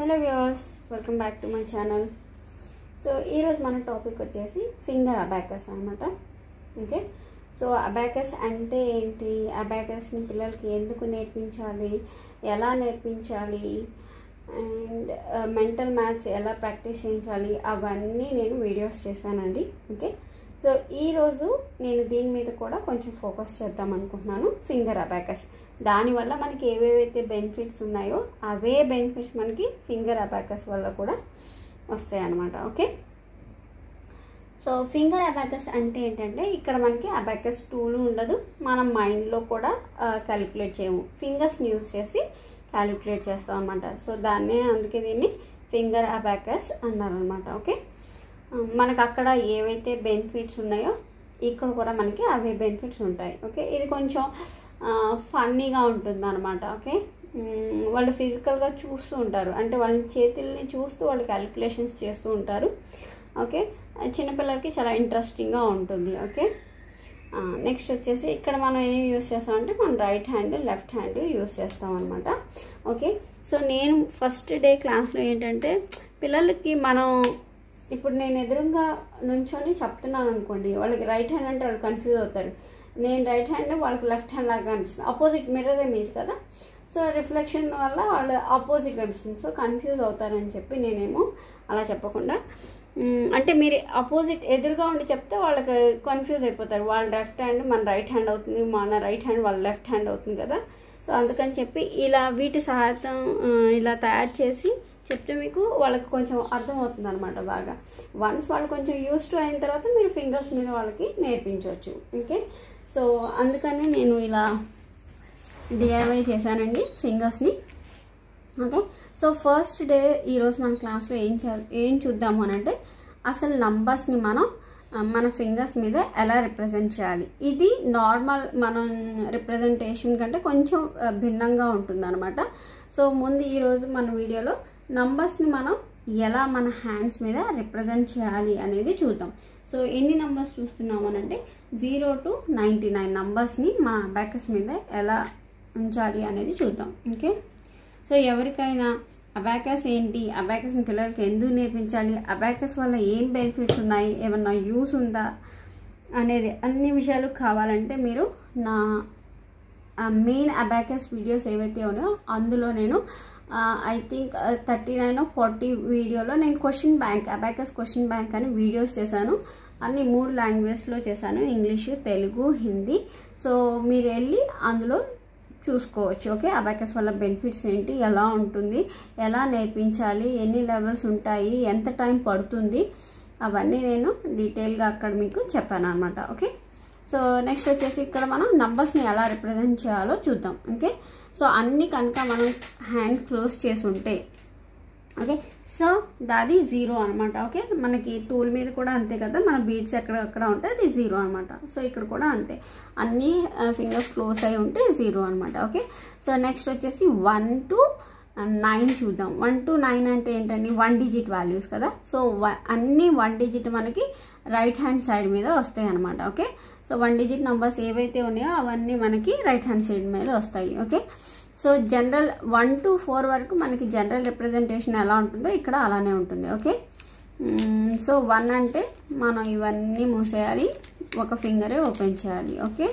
Hello viewers welcome back to my channel so ఈరోజు మన topic వచ్చేసి ఫింగర్ అబాకస్ అనమాట ఓకే సో అబాకస్ అంటే ఏంటి అబాకస్ని పిల్లలకి ఎందుకు నేర్పించాలి ఎలా నేర్పించాలి అండ్ మెంటల్ మ్యాథ్స్ ఎలా ప్రాక్టీస్ చేయించాలి అవన్నీ నేను వీడియోస్ చేశానండి ఓకే సో ఈరోజు నేను దీని మీద కూడా కొంచెం ఫోకస్ చేద్దాం అనుకుంటున్నాను ఫింగర్ అబాకస్ దానివల్ల మనకి ఏవేవైతే బెనిఫిట్స్ ఉన్నాయో అవే బెనిఫిట్స్ మనకి ఫింగర్ అబాకస్ వల్ల కూడా వస్తాయి అన్నమాట ఓకే సో ఫింగర్ అబాకస్ అంటే ఏంటంటే ఇక్కడ మనకి అబాకస్ టూల్ ఉండదు మనం మైండ్లో కూడా క్యాలిక్యులేట్ చేయము ఫింగర్స్ని యూస్ చేసి క్యాలిక్యులేట్ చేస్తాం అనమాట సో దాన్నే అందుకే దీన్ని ఫింగర్ అబాకస్ అన్నారనమాట ఓకే మనకు అక్కడ ఏవైతే బెనిఫిట్స్ ఉన్నాయో ఇక్కడ కూడా మనకి అవే బెనిఫిట్స్ ఉంటాయి ఓకే ఇది కొంచెం ఫన్నీగా ఉంటుంది అనమాట ఓకే వాళ్ళు ఫిజికల్గా చూస్తూ ఉంటారు అంటే వాళ్ళ చేతుల్ని చూస్తూ వాళ్ళు క్యాలిక్యులేషన్స్ చేస్తూ ఉంటారు ఓకే చిన్నపిల్లలకి చాలా ఇంట్రెస్టింగ్గా ఉంటుంది ఓకే నెక్స్ట్ వచ్చేసి ఇక్కడ మనం ఏం యూస్ చేస్తామంటే మనం right hand left hand use చేస్తాం అనమాట ఓకే సో నేను ఫస్ట్ డే క్లాస్లో ఏంటంటే పిల్లలకి మనం ఇప్పుడు నేను ఎదురుగా నుంచొని చెప్తున్నాను అనుకోండి వాళ్ళకి రైట్ హ్యాండ్ అంటే వాళ్ళు కన్ఫ్యూజ్ అవుతారు నేను రైట్ హ్యాండ్ వాళ్ళకి లెఫ్ట్ హ్యాండ్ లాగా అనిపిస్తుంది ఆపోజిట్ మిర్రర్ ఇమేజ్ కదా సో రిఫ్లెక్షన్ వల్ల వాళ్ళు ఆపోజిట్ కనిపిస్తుంది సో కన్ఫ్యూజ్ అవుతారని చెప్పి నేనేమో అలా చెప్పకుండా అంటే మీరు అపోజిట్ ఎదురుగా ఉండి చెప్తే వాళ్ళకి కన్ఫ్యూజ్ అయిపోతారు వాళ్ళ లెఫ్ట్ హ్యాండ్ మన రైట్ హ్యాండ్ అవుతుంది మన రైట్ హ్యాండ్ వాళ్ళ లెఫ్ట్ హ్యాండ్ అవుతుంది కదా సో అందుకని చెప్పి ఇలా వీటి సహాయతం ఇలా తయారు చేసి చెప్తే మీకు వాళ్ళకి కొంచెం అర్థమవుతుంది అనమాట బాగా వన్స్ వాళ్ళు కొంచెం యూస్ టు అయిన తర్వాత మీరు ఫింగర్స్ మీద వాళ్ళకి నేర్పించవచ్చు ఓకే సో అందుకని నేను ఇలా డిఐవై చేశానండి ఫింగర్స్ని ఓకే సో ఫస్ట్ డే ఈరోజు మన క్లాస్లో ఏం చే ఏం చూద్దాము అని అంటే అసలు నంబర్స్ని మనం మన ఫింగర్స్ మీద ఎలా రిప్రజెంట్ చేయాలి ఇది నార్మల్ మనం రిప్రజెంటేషన్ కంటే కొంచెం భిన్నంగా ఉంటుంది అనమాట సో ముందు ఈరోజు మన వీడియోలో నంబర్స్ని మనం ఎలా మన హ్యాండ్స్ మీద రిప్రజెంట్ చేయాలి అనేది చూద్దాం సో ఎన్ని నంబర్స్ చూస్తున్నాం అంటే జీరో టు నైంటీ నైన్ నంబర్స్ని మన అబాకస్ మీద ఎలా ఉంచాలి అనేది చూద్దాం ఓకే సో ఎవరికైనా అబాకస్ ఏంటి అబాకస్ని పిల్లలకి ఎందుకు నేర్పించాలి అబాకస్ వల్ల ఏం బెనిఫిట్స్ ఉన్నాయి ఏమన్నా యూస్ ఉందా అనేది అన్ని విషయాలు కావాలంటే మీరు నా మెయిన్ అబాకస్ వీడియోస్ ఏవైతే ఉన్నాయో అందులో నేను I think thirty nine forty వీడియోలో నేను question bank abacus question bank అని వీడియోస్ చేశాను అన్ని మూడు లాంగ్వేజ్లో చేశాను ఇంగ్లీషు తెలుగు హిందీ సో మీరు వెళ్ళి అందులో చూసుకోవచ్చు ఓకే అబాకస్ వల్ల బెనిఫిట్స్ ఏంటి ఎలా ఉంటుంది ఎలా నేర్పించాలి ఎన్ని లెవెల్స్ ఉంటాయి ఎంత టైం పడుతుంది అవన్నీ నేను డీటెయిల్గా అక్కడ మీకు చెప్పాను అనమాట ఓకే సో నెక్స్ట్ వచ్చేసి ఇక్కడ మనం నంబర్స్ని ఎలా రిప్రజెంట్ చేయాలో చూద్దాం ఓకే సో అన్నీ కనుక మనం హ్యాండ్ క్లోజ్ చేసి ఉంటే ఓకే సో దాది జీరో అనమాట ఓకే మనకి టూల్ మీద కూడా అంతే కదా మన బీడ్స్ ఎక్కడెక్కడ ఉంటే అది జీరో అనమాట సో ఇక్కడ కూడా అంతే అన్ని ఫింగర్స్ క్లోజ్ అయి ఉంటే జీరో అనమాట ఓకే సో నెక్స్ట్ వచ్చేసి వన్ టు నైన్ చూద్దాం వన్ టు నైన్ అంటే ఏంటండి వన్ డిజిట్ వాల్యూస్ కదా సో అన్ని వన్ డిజిట్ మనకి రైట్ హ్యాండ్ సైడ్ మీద వస్తాయి అనమాట okay so one digit numbers ఏవైతే ఉన్నాయో అవన్నీ మనకి రైట్ హ్యాండ్ సైడ్ మీద వస్తాయి okay so general one to four వరకు మనకి జనరల్ రిప్రజెంటేషన్ ఎలా ఉంటుందో ఇక్కడ అలానే ఉంటుంది ఓకే సో వన్ అంటే మనం ఇవన్నీ మూసేయాలి ఒక ఫింగరే ఓపెన్ చేయాలి ఓకే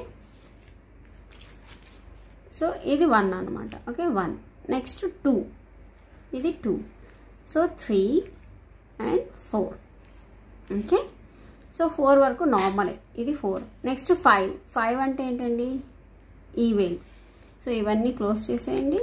సో ఇది వన్ అనమాట ఓకే వన్ నెక్స్ట్ టూ ఇది two so three and four okay so four వరకు నార్మలే ఇది ఫోర్ నెక్స్ట్ ఫైవ్ ఫైవ్ అంటే ఏంటండి ఈవేల్ సో ఇవన్నీ క్లోజ్ చేసేయండి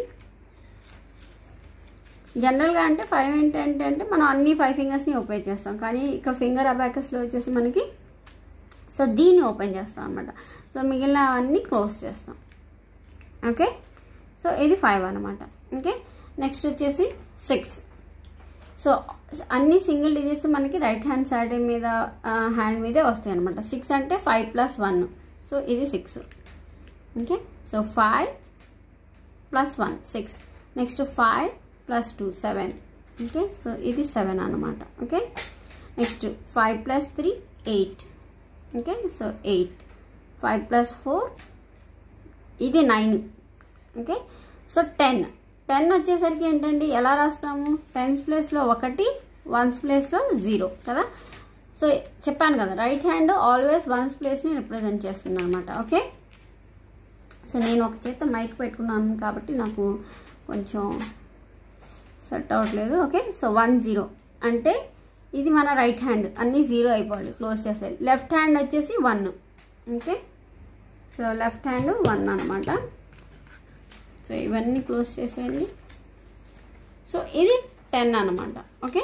జనరల్గా అంటే ఫైవ్ ఏంటంటే అంటే మనం అన్ని ఫైవ్ ఫింగర్స్ని ఓపెన్ చేస్తాం కానీ ఇక్కడ ఫింగర్ అబాకస్లో వచ్చేసి మనకి సో దీన్ని ఓపెన్ చేస్తాం అనమాట సో మిగిలిన అవన్నీ క్లోజ్ చేస్తాం ఓకే సో ఇది ఫైవ్ అనమాట ఓకే నెక్స్ట్ వచ్చేసి సిక్స్ సో అన్ని సింగిల్ డిజిట్స్ మనకి రైట్ హ్యాండ్ సైడ్ మీద హ్యాండ్ మీదే వస్తాయి అనమాట సిక్స్ అంటే ఫైవ్ ప్లస్ వన్ సో ఇది six okay so five plus one six next five plus two seven okay so ఇది సెవెన్ అనమాట okay next five plus three eight okay so eight five plus four ఇది nine okay so ten ten వచ్చేసరికి ఏంటండి ఎలా రాస్తాము tense ప్లేస్లో ఒకటి once ప్లేస్లో జీరో కదా సో చెప్పాను కదా రైట్ హ్యాండ్ ఆల్వేస్ వన్స్ ప్లేస్ని రిప్రజెంట్ చేస్తుంది అనమాట ఓకే సో నేను ఒక చేత మైక్ పెట్టుకున్నాను కాబట్టి నాకు కొంచెం సెట్ అవ్వట్లేదు ఓకే సో వన్ జీరో అంటే ఇది మన రైట్ హ్యాండ్ అన్నీ జీరో అయిపోవాలి క్లోజ్ చేస్తాయి లెఫ్ట్ హ్యాండ్ వచ్చేసి one okay so left hand one అనమాట సో ఇవన్నీ క్లోజ్ చేసేయండి సో ఇది టెన్ అనమాట ఓకే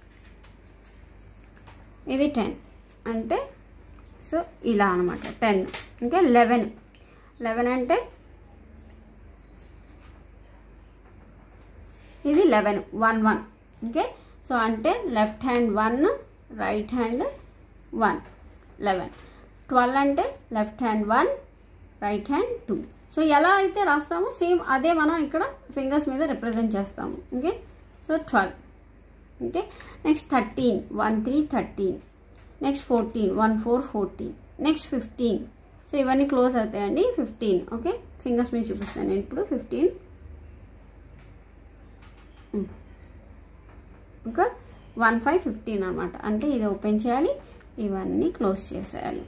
ఇది టెన్ అంటే సో ఇలా అనమాట టెన్ ఇంకా లెవెన్ లెవెన్ అంటే ఇది eleven one one okay so అంటే left hand one right hand one eleven twelve అంటే left hand one right hand two so ఎలా అయితే రాస్తామో సేమ్ అదే మనం ఇక్కడ ఫింగర్స్ మీద రిప్రజెంట్ చేస్తాము okay so twelve okay next thirteen one three thirteen next fourteen one four fourteen next fifteen so ఇవన్నీ క్లోజ్ అవుతాయండి ఫిఫ్టీన్ ఓకే ఫింగర్స్ మీద చూపిస్తాను నేను ఇప్పుడు ఫిఫ్టీన్ ఇంకా వన్ ఫైవ్ ఫిఫ్టీన్ అనమాట అంటే ఇది ఓపెన్ చేయాలి ఇవన్నీ క్లోజ్ చేసేయాలి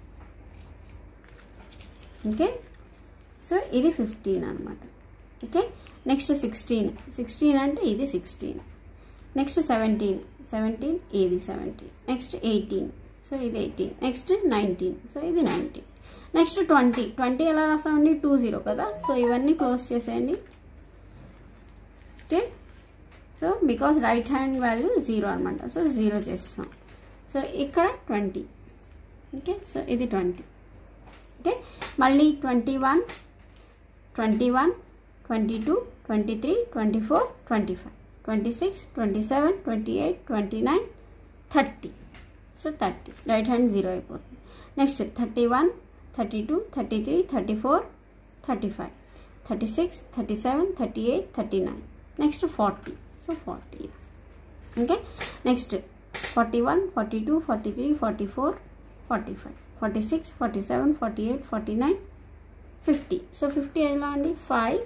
ఓకే సో ఇది ఫిఫ్టీన్ అనమాట ఓకే నెక్స్ట్ సిక్స్టీన్ సిక్స్టీన్ అంటే ఇది సిక్స్టీన్ నెక్స్ట్ సెవెంటీన్ సెవెంటీన్ ఇది సెవెంటీన్ నెక్స్ట్ ఎయిటీన్ సో ఇది ఎయిటీన్ నెక్స్ట్ నైన్టీన్ సో ఇది నైన్టీన్ నెక్స్ట్ ట్వంటీ ట్వంటీ ఎలా రాస్తామండి టూ జీరో కదా సో ఇవన్నీ క్లోజ్ చేసేయండి okay so because right hand value zero అనమాట సో జీరో చేసేసాం సో ఇక్కడ ట్వంటీ ఓకే సో ఇది ట్వంటీ ఓకే మళ్ళీ twenty one twenty one twenty two twenty three twenty four twenty five twenty six twenty seven twenty eight twenty nine thirty so thirty right hand zero అయిపోతుంది next thirty one thirty two thirty three thirty four thirty five thirty six thirty seven thirty eight thirty nine next forty so forty okay next forty one forty two forty three forty four forty five forty six forty seven forty eight forty nine fifty so fifty ఎలా అండి five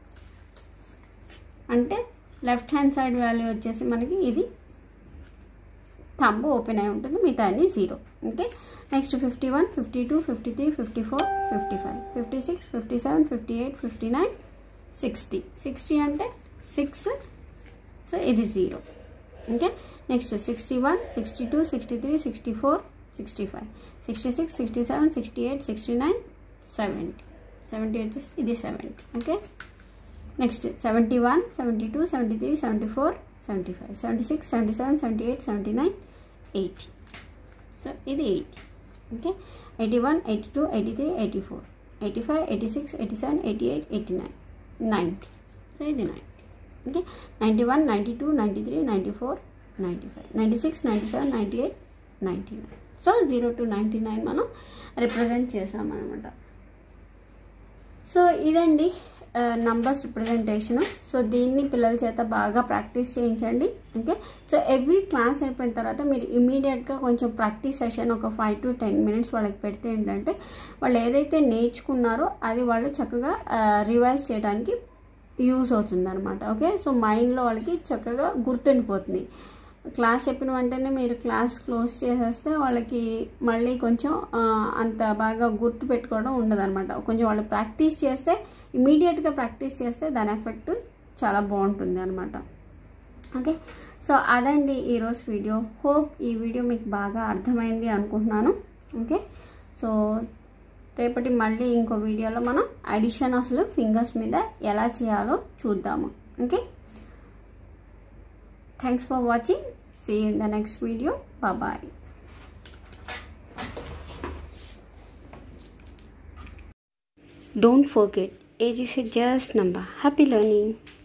అంటే left hand side value వచ్చేసి మనకి ఇది thumb open అయి ఉంటుంది మిగతా అన్ని zero okay next fifty one fifty two fifty three fifty four fifty five fifty six fifty seven fifty eight fifty nine sixty sixty అంటే సిక్స్ సో ఇది zero okay next sixty one sixty two sixty three sixty four sixty five sixty six sixty seven sixty eight sixty nine seventy seventy వచ్చేసి ఇది seventy okay next seventy one seventy two seventy three seventy four seventy five seventy six seventy seven seventy eight seventy nine eighty so ఇది eighty okay eighty one eighty two eighty three eighty four eighty five eighty six eighty seven eighty eight eighty nine ninety so ఇది ninety okay ninety one ninety two ninety three ninety four ninety five ninety six ninety seven ninety eight ninety nine so zero to ninety nine మనం represent చేసామన్నమాట so ఇదండి numbers representation so దీన్ని పిల్లల చేత బాగా practice చేయించండి okay so every class అయిపోయిన తర్వాత మీరు ఇమీడియట్గా కొంచెం ప్రాక్టీస్ సెషన్ ఒక ఫైవ్ టు టెన్ మినిట్స్ వాళ్ళకి పెడితే ఏంటంటే వాళ్ళు ఏదైతే నేర్చుకున్నారో అది వాళ్ళు చక్కగా రివైజ్ చేయడానికి యూజ్ అవుతుంది అనమాట ఓకే సో మైండ్లో వాళ్ళకి చక్కగా గుర్తుండిపోతుంది క్లాస్ చెప్పిన వెంటనే మీరు క్లాస్ క్లోజ్ చేసేస్తే వాళ్ళకి మళ్ళీ కొంచెం అంత బాగా గుర్తు పెట్టుకోవడం ఉండదన్నమాట కొంచెం వాళ్ళు ప్రాక్టీస్ చేస్తే ఇమీడియట్గా ప్రాక్టీస్ చేస్తే దాని ఎఫెక్ట్ చాలా బాగుంటుంది అనమాట ఓకే సో అదండి ఈరోజు వీడియో హోప్ ఈ వీడియో మీకు బాగా అర్థమైంది అనుకుంటున్నాను ఓకే సో రేపటి మళ్ళీ ఇంకో వీడియోలో మనం అడిషన్ అసలు ఫింగర్స్ మీద ఎలా చేయాలో చూద్దాము okay thanks for watching see in the next video bye Don't forget, age is a just number. Happy learning.